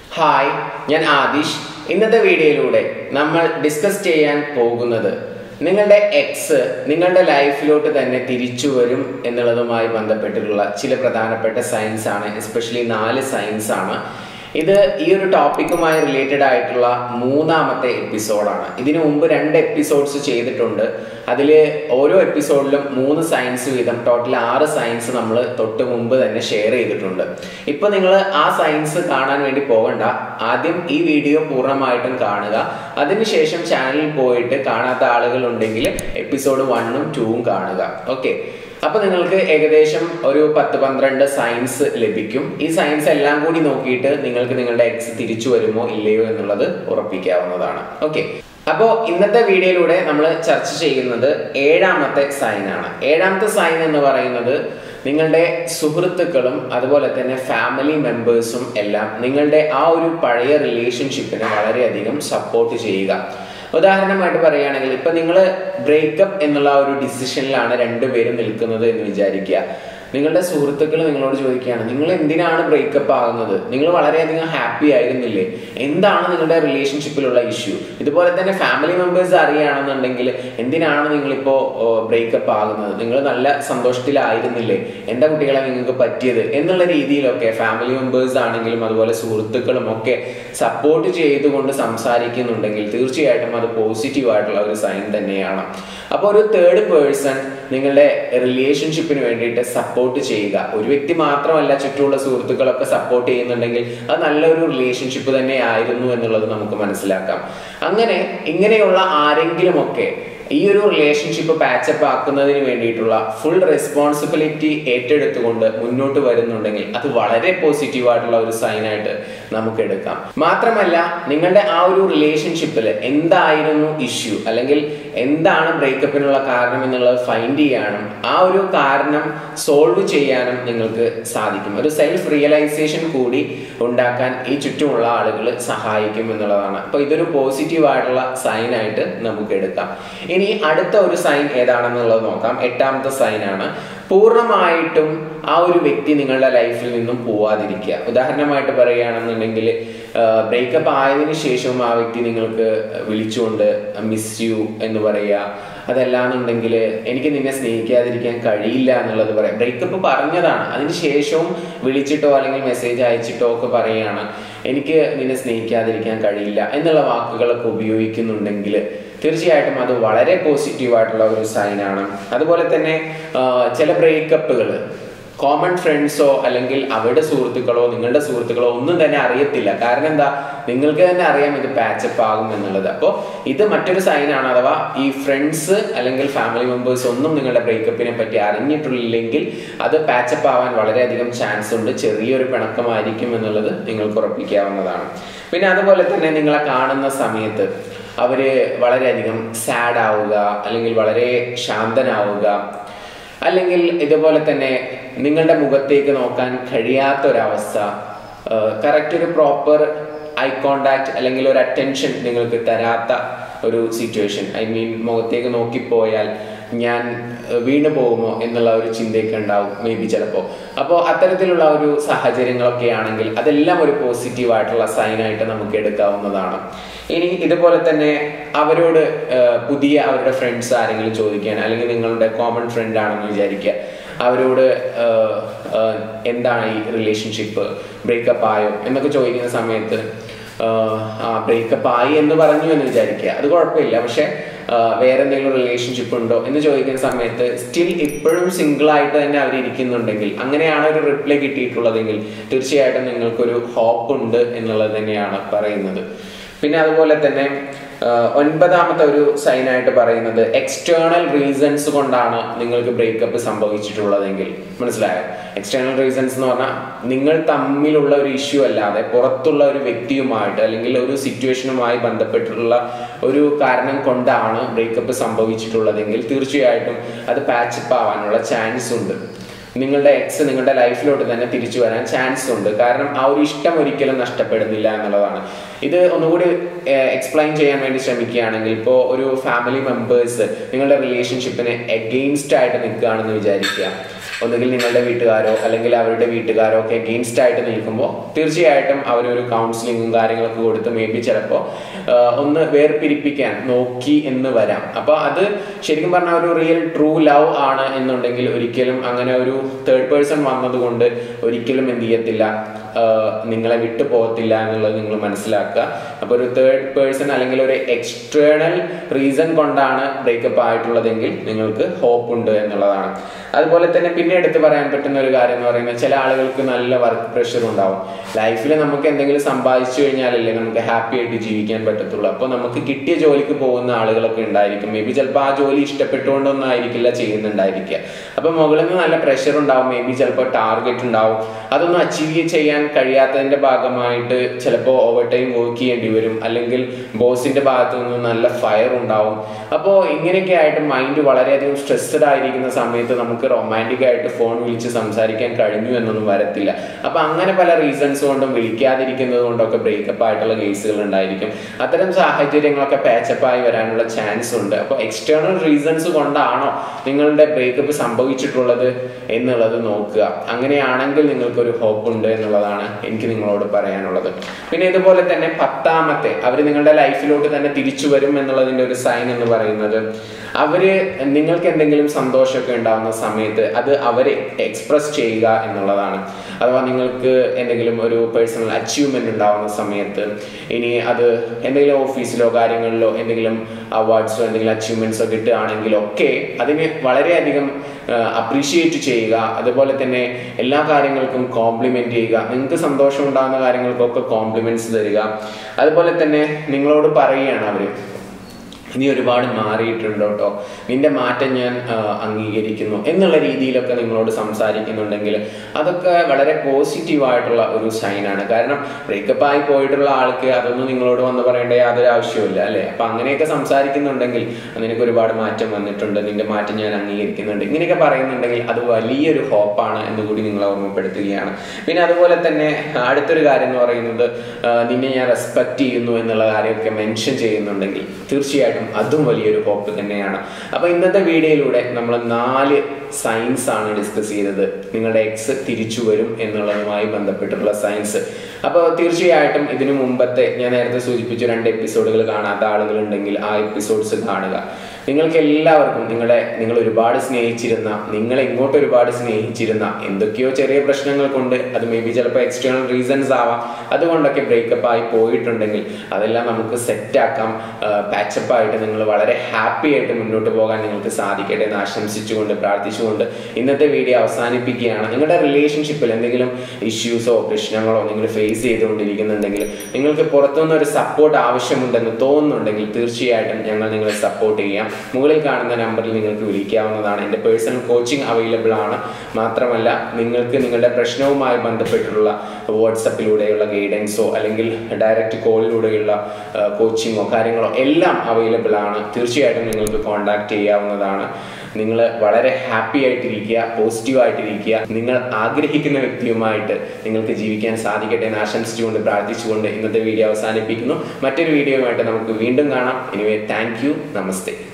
hi ഞാൻ ആദിഷ് ഇന്നത്തെ വീഡിയോയിലൂടെ നമ്മൾ ഡിസ്കസ് ചെയ്യാൻ പോകുന്നത് നിങ്ങളുടെ എക്സ് നിങ്ങളുടെ ലൈഫിലോട്ട് തന്നെ തിരിച്ചു വരും എന്നുള്ളതുമായി ബന്ധപ്പെട്ടിട്ടുള്ള ചില പ്രധാനപ്പെട്ട സയൻസ് ആണ് എസ്പെഷ്യലി നാല് സയൻസ് ആണ് ഇത് ഈ ഒരു ടോപ്പിക്കുമായി റിലേറ്റഡ് ആയിട്ടുള്ള മൂന്നാമത്തെ എപ്പിസോഡാണ് ഇതിനു മുമ്പ് രണ്ട് എപ്പിസോഡ്സ് ചെയ്തിട്ടുണ്ട് അതിൽ ഓരോ എപ്പിസോഡിലും മൂന്ന് സയൻസ് വീതം ടോട്ടൽ ആറ് സയൻസ് നമ്മൾ തൊട്ട് മുമ്പ് തന്നെ ഷെയർ ചെയ്തിട്ടുണ്ട് ഇപ്പൊ നിങ്ങൾ ആ സയൻസ് കാണാൻ വേണ്ടി പോകണ്ട ആദ്യം ഈ വീഡിയോ പൂർണ്ണമായിട്ടും കാണുക അതിനുശേഷം ചാനലിൽ പോയിട്ട് കാണാത്ത ആളുകൾ ഉണ്ടെങ്കിൽ എപ്പിസോഡ് വണ്ണും ടൂവും കാണുക ഓക്കെ അപ്പൊ നിങ്ങൾക്ക് ഏകദേശം ഒരു പത്ത് പന്ത്രണ്ട് സയൻസ് ലഭിക്കും ഈ സയൻസ് എല്ലാം കൂടി നോക്കിയിട്ട് നിങ്ങൾക്ക് നിങ്ങളുടെ എക്സ് തിരിച്ചു വരുമോ ഇല്ലയോ എന്നുള്ളത് ഉറപ്പിക്കാവുന്നതാണ് ഓക്കെ അപ്പോൾ ഇന്നത്തെ വീഡിയോയിലൂടെ നമ്മൾ ചർച്ച ചെയ്യുന്നത് ഏഴാമത്തെ സൈൻ ആണ് ഏഴാമത്തെ സൈൻ എന്ന് പറയുന്നത് നിങ്ങളുടെ സുഹൃത്തുക്കളും അതുപോലെ തന്നെ ഫാമിലി മെമ്പേഴ്സും എല്ലാം നിങ്ങളുടെ ആ ഒരു പഴയ റിലേഷൻഷിപ്പിനെ വളരെയധികം സപ്പോർട്ട് ചെയ്യുക ഉദാഹരണമായിട്ട് പറയുകയാണെങ്കിൽ ഇപ്പൊ നിങ്ങൾ ബ്രേക്കപ്പ് എന്നുള്ള ഒരു ഡിസിഷനിലാണ് രണ്ടുപേരും നിൽക്കുന്നത് എന്ന് വിചാരിക്കുക നിങ്ങളുടെ സുഹൃത്തുക്കൾ നിങ്ങളോട് ചോദിക്കുകയാണ് നിങ്ങൾ എന്തിനാണ് ബ്രേക്കപ്പ് ആകുന്നത് നിങ്ങൾ വളരെയധികം ഹാപ്പി ആയിരുന്നില്ലേ എന്താണ് നിങ്ങളുടെ റിലേഷൻഷിപ്പിലുള്ള ഇഷ്യൂ ഇതുപോലെ തന്നെ ഫാമിലി മെമ്പേഴ്സ് അറിയുകയാണെന്നുണ്ടെങ്കിൽ എന്തിനാണ് നിങ്ങളിപ്പോ ബ്രേക്കപ്പ് ആകുന്നത് നിങ്ങൾ നല്ല സന്തോഷത്തിലായിരുന്നില്ലേ എൻ്റെ കുട്ടികളെ നിങ്ങൾക്ക് പറ്റിയത് എന്നുള്ള രീതിയിലൊക്കെ ഫാമിലി മെമ്പേഴ്സ് ആണെങ്കിലും അതുപോലെ സുഹൃത്തുക്കളും ഒക്കെ സപ്പോർട്ട് ചെയ്തുകൊണ്ട് സംസാരിക്കുന്നുണ്ടെങ്കിൽ തീർച്ചയായിട്ടും അത് പോസിറ്റീവ് ആയിട്ടുള്ള ഒരു സൈൻ തന്നെയാണ് അപ്പോൾ ഒരു തേർഡ് പേഴ്സൺ നിങ്ങളുടെ റിലേഷൻഷിപ്പിന് വേണ്ടിയിട്ട് സപ്പോർട്ട് ചെയ്യുക ഒരു വ്യക്തി മാത്രമല്ല ചുറ്റുമുള്ള സുഹൃത്തുക്കളൊക്കെ സപ്പോർട്ട് ചെയ്യുന്നുണ്ടെങ്കിൽ അത് നല്ലൊരു റിലേഷൻഷിപ്പ് തന്നെ ആയിരുന്നു എന്നുള്ളത് നമുക്ക് മനസ്സിലാക്കാം അങ്ങനെ ഇങ്ങനെയുള്ള ആരെങ്കിലുമൊക്കെ ഈ ഒരു റിലേഷൻഷിപ്പ് പാച്ചപ്പ് ആക്കുന്നതിന് വേണ്ടിയിട്ടുള്ള ഫുൾ റെസ്പോൺസിബിലിറ്റി ഏറ്റെടുത്തുകൊണ്ട് മുന്നോട്ട് വരുന്നുണ്ടെങ്കിൽ അത് വളരെ പോസിറ്റീവ് ആയിട്ടുള്ള ഒരു സൈൻ ആയിട്ട് നമുക്ക് എടുക്കാം മാത്രമല്ല നിങ്ങളുടെ ആ ഒരു റിലേഷൻഷിപ്പിൽ എന്തായിരുന്നു ഇഷ്യൂ അല്ലെങ്കിൽ എന്താണ് ബ്രേക്കപ്പിനുള്ള കാരണം എന്നുള്ളത് ഫൈൻഡ് ചെയ്യാനും ആ ഒരു കാരണം സോൾവ് ചെയ്യാനും നിങ്ങൾക്ക് സാധിക്കും ഒരു സെൽഫ് റിയലൈസേഷൻ കൂടി ഉണ്ടാക്കാൻ ഈ ചുറ്റുമുള്ള ആളുകൾ സഹായിക്കും എന്നുള്ളതാണ് അപ്പൊ ഇതൊരു പോസിറ്റീവ് ആയിട്ടുള്ള സൈൻ ആയിട്ട് നമുക്ക് എടുക്കാം ഇനി അടുത്ത ഒരു സൈൻ ഏതാണെന്നുള്ളത് നോക്കാം എട്ടാമത്തെ സൈൻ ആണ് പൂർണ്ണമായിട്ടും ആ ഒരു വ്യക്തി നിങ്ങളുടെ ലൈഫിൽ നിന്നും പോവാതിരിക്കുക ഉദാഹരണമായിട്ട് പറയുകയാണെന്നുണ്ടെങ്കിൽ ബ്രേക്കപ്പ് ആയതിനു ശേഷവും ആ വ്യക്തി നിങ്ങൾക്ക് വിളിച്ചുകൊണ്ട് മിസ് യു എന്ന് പറയുക അതല്ലാന്നുണ്ടെങ്കിൽ എനിക്ക് നിന്നെ സ്നേഹിക്കാതിരിക്കാൻ കഴിയില്ല എന്നുള്ളത് പറയാം ബ്രേക്കപ്പ് പറഞ്ഞതാണ് അതിന് ശേഷവും വിളിച്ചിട്ടോ അല്ലെങ്കിൽ മെസ്സേജ് അയച്ചിട്ടോ ഒക്കെ പറയുകയാണ് എനിക്ക് നിന്നെ സ്നേഹിക്കാതിരിക്കാൻ കഴിയില്ല എന്നുള്ള വാക്കുകളൊക്കെ ഉപയോഗിക്കുന്നുണ്ടെങ്കിൽ തീർച്ചയായിട്ടും അത് വളരെ പോസിറ്റീവ് ആയിട്ടുള്ള ഒരു സൈനാണ് അതുപോലെ തന്നെ ചില ബ്രേക്കപ്പുകൾ കോമൺ ഫ്രണ്ട്സോ അല്ലെങ്കിൽ അവരുടെ സുഹൃത്തുക്കളോ നിങ്ങളുടെ സുഹൃത്തുക്കളോ ഒന്നും തന്നെ അറിയത്തില്ല കാരണം എന്താ നിങ്ങൾക്ക് തന്നെ അറിയാം ഇത് പാച്ചപ്പ് ആകും എന്നുള്ളത് അപ്പോൾ ഇത് മറ്റൊരു സൈനാണ് അഥവാ ഈ ഫ്രണ്ട്സ് അല്ലെങ്കിൽ ഫാമിലി മെമ്പേഴ്സ് ഒന്നും നിങ്ങളുടെ ബ്രേക്കപ്പിനെ പറ്റി അറിഞ്ഞിട്ടില്ലെങ്കിൽ അത് പാച്ചപ്പ് ആവാൻ വളരെയധികം ചാൻസ് ഉണ്ട് ചെറിയൊരു പിണക്കമായിരിക്കും എന്നുള്ളത് നിങ്ങൾക്ക് ഉറപ്പിക്കാവുന്നതാണ് പിന്നെ അതുപോലെ തന്നെ നിങ്ങളെ കാണുന്ന സമയത്ത് അവര് വളരെയധികം സാഡ് ആവുക അല്ലെങ്കിൽ വളരെ ശാന്തനാവുക അല്ലെങ്കിൽ ഇതുപോലെ തന്നെ നിങ്ങളുടെ മുഖത്തേക്ക് നോക്കാൻ കഴിയാത്തൊരവസ്ഥ കറക്റ്റ് ഒരു പ്രോപ്പർ ഐ കോണ്ടാക്ട് അല്ലെങ്കിൽ ഒരു അറ്റൻഷൻ നിങ്ങൾക്ക് തരാത്ത ഒരു സിറ്റുവേഷൻ ഐ മീൻ മുഖത്തേക്ക് നോക്കിപ്പോയാൽ ഞാൻ വീണു പോകുമോ എന്നുള്ള ഒരു ചിന്തയൊക്കെ ഉണ്ടാവും മേ ബി ചിലപ്പോൾ അപ്പോൾ അത്തരത്തിലുള്ള ഒരു സാഹചര്യങ്ങളൊക്കെ ആണെങ്കിൽ അതെല്ലാം ഒരു പോസിറ്റീവ് ആയിട്ടുള്ള സൈനായിട്ട് നമുക്ക് എടുക്കാവുന്നതാണ് ഇനി ഇതുപോലെ തന്നെ അവരോട് പുതിയ അവരുടെ ഫ്രണ്ട്സ് ആരെങ്കിലും ചോദിക്കുകയാണ് അല്ലെങ്കിൽ നിങ്ങളുടെ കോമൺ ഫ്രണ്ട് ആണെന്ന് വിചാരിക്കുക അവരോട് എന്താണ് ഈ റിലേഷൻഷിപ്പ് ബ്രേക്കപ്പ് ആയോ എന്നൊക്കെ ചോദിക്കുന്ന സമയത്ത് ആ ബ്രേക്കപ്പ് ആയി എന്ന് പറഞ്ഞു എന്ന് വിചാരിക്കുക അത് കുഴപ്പമില്ല പക്ഷെ വേറെ എന്തെങ്കിലും റിലേഷൻഷിപ്പ് ഉണ്ടോ എന്ന് ചോദിക്കുന്ന സമയത്ത് സ്റ്റിൽ ഇപ്പോഴും സിംഗിൾ ആയിട്ട് തന്നെ അവർ ഇരിക്കുന്നുണ്ടെങ്കിൽ അങ്ങനെയാണ് ഒരു റിപ്ലൈ കിട്ടിയിട്ടുള്ളതെങ്കിൽ തീർച്ചയായിട്ടും നിങ്ങൾക്കൊരു ഹോപ്പ് ഉണ്ട് എന്നുള്ളത് തന്നെയാണ് പറയുന്നത് പിന്നെ അതുപോലെ തന്നെ ഒൻപതാമത്തെ ഒരു സൈനായിട്ട് പറയുന്നത് എക്സ്റ്റേണൽ റീസൺസ് കൊണ്ടാണ് നിങ്ങൾക്ക് ബ്രേക്കപ്പ് സംഭവിച്ചിട്ടുള്ളതെങ്കിൽ മനസ്സിലായോ എക്സ്റ്റേണൽ റീസൺസ് എന്ന് പറഞ്ഞാൽ നിങ്ങൾ തമ്മിലുള്ള ഒരു ഇഷ്യൂ അല്ലാതെ പുറത്തുള്ള ഒരു വ്യക്തിയുമായിട്ട് അല്ലെങ്കിൽ ഒരു സിറ്റുവേഷനുമായി ബന്ധപ്പെട്ടിട്ടുള്ള ഒരു കാരണം കൊണ്ടാണ് ബ്രേക്കപ്പ് സംഭവിച്ചിട്ടുള്ളതെങ്കിൽ തീർച്ചയായിട്ടും അത് പാച്ചപ്പ് ആവാനുള്ള ചാൻസ് ഉണ്ട് നിങ്ങളുടെ എക്സ് നിങ്ങളുടെ ലൈഫിലോട്ട് തന്നെ തിരിച്ചു വരാൻ ചാൻസ് ഉണ്ട് കാരണം ആ ഒരു ഇഷ്ടം ഒരിക്കലും നഷ്ടപ്പെടുന്നില്ല എന്നുള്ളതാണ് ഇത് ഒന്നുകൂടി എക്സ്പ്ലെയിൻ ചെയ്യാൻ വേണ്ടി ശ്രമിക്കുകയാണെങ്കിൽ ഇപ്പോൾ ഒരു ഫാമിലി മെമ്പേഴ്സ് നിങ്ങളുടെ റിലേഷൻഷിപ്പിന് എഗെയിൻസ്റ്റ് ആയിട്ട് നിൽക്കുകയാണെന്ന് വിചാരിക്കുക ഒന്നുകിൽ നിങ്ങളുടെ വീട്ടുകാരോ അല്ലെങ്കിൽ അവരുടെ വീട്ടുകാരോ ഒക്കെ എഗെയിൻസ്റ്റ് ആയിട്ട് നിൽക്കുമ്പോൾ തീർച്ചയായിട്ടും അവരൊരു കൗൺസിലിങ്ങും കാര്യങ്ങളൊക്കെ കൊടുത്ത് മേ ബി ചിലപ്പോൾ ഒന്ന് വേർപിരിപ്പിക്കാൻ നോക്കി എന്ന് വരാം അപ്പോൾ അത് ശരിക്കും പറഞ്ഞാൽ ഒരു റിയൽ ട്രൂ ലവ് ആണ് എന്നുണ്ടെങ്കിൽ ഒരിക്കലും അങ്ങനെ ഒരു തേർഡ് പേഴ്സൺ വന്നതുകൊണ്ട് ഒരിക്കലും എന്ത് ചെയ്യത്തില്ല ആഹ് നിങ്ങളെ വിട്ടു പോകത്തില്ല എന്നുള്ളത് നിങ്ങൾ മനസ്സിലാക്കുക അപ്പോൾ ഒരു തേർഡ് പേഴ്സൺ അല്ലെങ്കിൽ ഒരു എക്സ്റ്റേണൽ റീസൺ കൊണ്ടാണ് ബ്രേക്കപ്പ് ആയിട്ടുള്ളതെങ്കിൽ നിങ്ങൾക്ക് ഹോപ്പ് ഉണ്ട് എന്നുള്ളതാണ് അതുപോലെ തന്നെ പിന്നെ എടുത്ത് പറയാൻ പറ്റുന്ന ഒരു കാര്യം എന്ന് പറയുന്നത് ചില ആളുകൾക്ക് നല്ല വർക്ക് പ്രഷർ ഉണ്ടാവും ലൈഫിൽ നമുക്ക് എന്തെങ്കിലും സമ്പാദിച്ചു കഴിഞ്ഞാലല്ലേ നമുക്ക് ഹാപ്പി ആയിട്ട് ജീവിക്കാൻ പറ്റത്തുള്ളൂ അപ്പോൾ നമുക്ക് കിട്ടിയ ജോലിക്ക് പോകുന്ന ആളുകളൊക്കെ ഉണ്ടായിരിക്കും മേ ബി ചിലപ്പോൾ ആ ജോലി ഇഷ്ടപ്പെട്ടുകൊണ്ടൊന്നും ആയിരിക്കില്ല ചെയ്യുന്നുണ്ടായിരിക്കുക അപ്പോൾ മുകളിൽ നിന്ന് നല്ല പ്രഷർ ഉണ്ടാവും മേ ബി ചിലപ്പോൾ ടാർഗറ്റ് ഉണ്ടാവും അതൊന്നും അച്ചീവ് ചെയ്യാൻ കഴിയാത്തതിന്റെ ഭാഗമായിട്ട് ചിലപ്പോൾ ഓവർ ടൈം വർക്ക് ചെയ്യേണ്ടി വരും അല്ലെങ്കിൽ ബോസിന്റെ ഭാഗത്തു നിന്ന് നല്ല ഫയർ ഉണ്ടാവും അപ്പോൾ ഇങ്ങനെയൊക്കെ ആയിട്ട് മൈൻഡ് വളരെയധികം സ്ട്രെസ്ഡ് ആയിരിക്കുന്ന സമയത്ത് നമുക്ക് റൊമാൻറ്റിക് ആയിട്ട് ഫോൺ വിളിച്ച് സംസാരിക്കാൻ കഴിഞ്ഞു എന്നൊന്നും വരത്തില്ല അപ്പൊ അങ്ങനെ പല റീസൺസ് കൊണ്ടും വിളിക്കാതിരിക്കുന്നത് കൊണ്ടൊക്കെ ബ്രേക്കപ്പ് ആയിട്ടുള്ള കേസുകൾ ഉണ്ടായിരിക്കും അത്തരം സാഹചര്യങ്ങളൊക്കെ പാച്ചപ്പ് ആയി വരാനുള്ള ചാൻസ് ഉണ്ട് അപ്പോൾ എക്സ്റ്റേണൽ റീസൺസ് കൊണ്ടാണോ നിങ്ങളുടെ ബ്രേക്കപ്പ് സംഭവിച്ചിട്ടുള്ളത് എന്നുള്ളത് നോക്കുക അങ്ങനെയാണെങ്കിൽ നിങ്ങൾക്കൊരു ഹോപ്പ് ഉണ്ട് എന്നുള്ളതാണ് എനിക്ക് നിങ്ങളോട് പറയാനുള്ളത് പിന്നെ ഇതുപോലെ തന്നെ പത്താമത്തെ അവർ നിങ്ങളുടെ ലൈഫിലോട്ട് തന്നെ തിരിച്ചു വരും എന്നുള്ളതിന്റെ ഒരു സൈൻ എന്ന് പറയുന്നത് അവര് നിങ്ങൾക്ക് എന്തെങ്കിലും സന്തോഷമൊക്കെ ഉണ്ടാകുന്ന സമയത്ത് അത് അവരെ എക്സ്പ്രസ് ചെയ്യുക എന്നുള്ളതാണ് അഥവാ നിങ്ങൾക്ക് എന്തെങ്കിലും ഒരു പേഴ്സണൽ അച്ചീവ്മെന്റ് ഉണ്ടാകുന്ന സമയത്ത് ഇനി അത് എന്തെങ്കിലും ഓഫീസിലോ കാര്യങ്ങളിലോ എന്തെങ്കിലും അവാർഡ്സോ എന്തെങ്കിലും അച്ചീവ്മെന്റ്സോ കിട്ടുകയാണെങ്കിലോ ഒക്കെ അതിനെ വളരെയധികം അപ്രീഷിയേറ്റ് ചെയ്യുക അതുപോലെ തന്നെ എല്ലാ കാര്യങ്ങൾക്കും കോംപ്ലിമെന്റ് ചെയ്യുക നിങ്ങൾക്ക് സന്തോഷം ഉണ്ടാകുന്ന കാര്യങ്ങൾക്കൊക്കെ കോംപ്ലിമെന്റ്സ് തരിക അതുപോലെ തന്നെ നിങ്ങളോട് പറയുകയാണ് അവര് നീ ഒരുപാട് മാറിയിട്ടുണ്ട് കേട്ടോ നിന്റെ മാറ്റം ഞാൻ ആ, അംഗീകരിക്കുന്നു എന്നുള്ള രീതിയിലൊക്കെ നിങ്ങളോട് സംസാരിക്കുന്നുണ്ടെങ്കിൽ അതൊക്കെ വളരെ പോസിറ്റീവ് ആയിട്ടുള്ള ഒരു സൈനാണ് കാരണം ബ്രേക്കപ്പ് ആയി പോയിട്ടുള്ള ആൾക്ക് അതൊന്നും നിങ്ങളോട് വന്ന് പറയേണ്ട യാതൊരു ആവശ്യമില്ല അല്ലേ അപ്പൊ അങ്ങനെയൊക്കെ സംസാരിക്കുന്നുണ്ടെങ്കിൽ നിനക്ക് ഒരുപാട് മാറ്റം വന്നിട്ടുണ്ട് നിന്റെ മാറ്റം ഞാൻ അംഗീകരിക്കുന്നുണ്ട് ഇങ്ങനെയൊക്കെ പറയുന്നുണ്ടെങ്കിൽ അത് വലിയൊരു ഹോപ്പാണ് എന്ന് കൂടി നിങ്ങളെ ഓർമ്മപ്പെടുത്തുകയാണ് പിന്നെ അതുപോലെ തന്നെ അടുത്തൊരു കാര്യം എന്ന് പറയുന്നത് ആ, നിന്നെ ഞാൻ റെസ്പെക്ട് ചെയ്യുന്നു എന്നുള്ള കാര്യമൊക്കെ മെൻഷൻ ചെയ്യുന്നുണ്ടെങ്കിൽ തീർച്ചയായിട്ടും അതും വലിയൊരു ഹോപ്പ് തന്നെയാണ് അപ്പൊ ഇന്നത്തെ വീഡിയോയിലൂടെ നമ്മൾ നാല് സയൻസ് ആണ് ഡിസ്കസ് ചെയ്തത് നിങ്ങളുടെ എക്സ് തിരിച്ചു വരും എന്നുള്ളതുമായി ബന്ധപ്പെട്ടിട്ടുള്ള സയൻസ് അപ്പോൾ തീർച്ചയായിട്ടും ഇതിനു മുമ്പത്തെ ഞാൻ നേരത്തെ സൂചിപ്പിച്ച രണ്ട് എപ്പിസോഡുകൾ കാണാത്ത ആളുകൾ ഉണ്ടെങ്കിൽ ആ എപ്പിസോഡ്സ് കാണുക നിങ്ങൾക്ക് എല്ലാവർക്കും നിങ്ങളെ നിങ്ങൾ ഒരുപാട് സ്നേഹിച്ചിരുന്ന നിങ്ങളെ ഇങ്ങോട്ട് ഒരുപാട് സ്നേഹിച്ചിരുന്ന എന്തൊക്കെയോ ചെറിയ പ്രശ്നങ്ങൾ കൊണ്ട് അത് മേ ബി ചിലപ്പോൾ എക്സ്റ്റേണൽ റീസൺസ് ആവാം അതുകൊണ്ടൊക്കെ ബ്രേക്കപ്പ് ആയി പോയിട്ടുണ്ടെങ്കിൽ അതെല്ലാം നമുക്ക് സെറ്റാക്കാം പാച്ചപ്പ് ആയിട്ട് നിങ്ങൾ വളരെ ഹാപ്പി ആയിട്ട് മുന്നോട്ട് പോകാൻ നിങ്ങൾക്ക് സാധിക്കട്ടെ എന്ന് ആശംസിച്ചുകൊണ്ട് പ്രാർത്ഥിച്ചുകൊണ്ട് ഇന്നത്തെ വീഡിയോ അവസാനിപ്പിക്കുകയാണ് നിങ്ങളുടെ റിലേഷൻഷിപ്പിൽ എന്തെങ്കിലും ഇഷ്യൂസോ പ്രശ്നങ്ങളോ നിങ്ങൾ ഫേസ് ചെയ്തുകൊണ്ടിരിക്കുന്നുണ്ടെങ്കിൽ നിങ്ങൾക്ക് പുറത്തുനിന്ന് ഒരു സപ്പോർട്ട് ആവശ്യമുണ്ടെന്ന് തോന്നുന്നുണ്ടെങ്കിൽ തീർച്ചയായിട്ടും ഞങ്ങൾ നിങ്ങളെ സപ്പോർട്ട് ചെയ്യാം മുകളിൽ കാണുന്ന നമ്പറിൽ നിങ്ങൾക്ക് വിളിക്കാവുന്നതാണ് എൻ്റെ പേഴ്സണൽ കോച്ചിങ് അവൈലബിൾ ആണ് മാത്രമല്ല നിങ്ങൾക്ക് നിങ്ങളുടെ പ്രശ്നവുമായി ബന്ധപ്പെട്ടിട്ടുള്ള വാട്സപ്പിലൂടെയുള്ള ഗൈഡൻസോ അല്ലെങ്കിൽ ഡയറക്റ്റ് കോളിലൂടെയുള്ള കോച്ചിങ്ങോ കാര്യങ്ങളോ എല്ലാം അവൈലബിൾ ആണ് തീർച്ചയായിട്ടും നിങ്ങൾക്ക് കോൺടാക്ട് ചെയ്യാവുന്നതാണ് നിങ്ങൾ വളരെ ഹാപ്പി ആയിട്ടിരിക്കുക പോസിറ്റീവ് ആയിട്ടിരിക്കുക നിങ്ങൾ ആഗ്രഹിക്കുന്ന വ്യക്തിയുമായിട്ട് നിങ്ങൾക്ക് ജീവിക്കാൻ സാധിക്കട്ടെ എന്ന് ആശംസിച്ചുകൊണ്ട് പ്രാർത്ഥിച്ചുകൊണ്ട് ഇന്നത്തെ വീഡിയോ അവസാനിപ്പിക്കുന്നു മറ്റൊരു വീഡിയോയുമായിട്ട് നമുക്ക് വീണ്ടും കാണാം എനിവേ താങ്ക് യു നമസ്തേ